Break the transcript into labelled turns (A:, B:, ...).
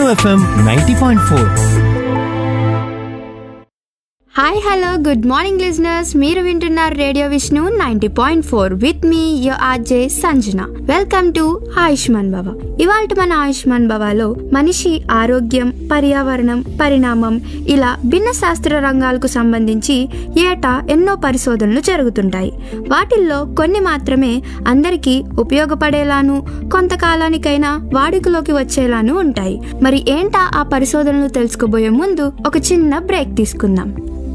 A: Vishnu FM ninety point four
B: hi hello good morning listeners మీరు వింటున్నారు radio Vishnu ninety point four with మీ యో RJ Sanjana welcome to Ayushman Bhava ఇవాళ మన ఆయుష్మాన్ భవలో మనిషి ఆరోగ్యం పర్యావరణం పరిణామం ఇలా భిన్న శాస్త్ర రంగాలకు సంబంధించి ఏటా ఎన్నో పరిశోధనలు జరుగుతుంటాయి వాటిల్లో కొన్ని మాత్రమే అందరికీ ఉపయోగపడేలాను కొంతకాలానికైనా వాడుకలోకి వచ్చేలాను ఉంటాయి మరి ఏంటా ఆ పరిశోధనలు తెలుసుకోబోయే ముందు ఒక చిన్న బ్రేక్ తీసుకుందాం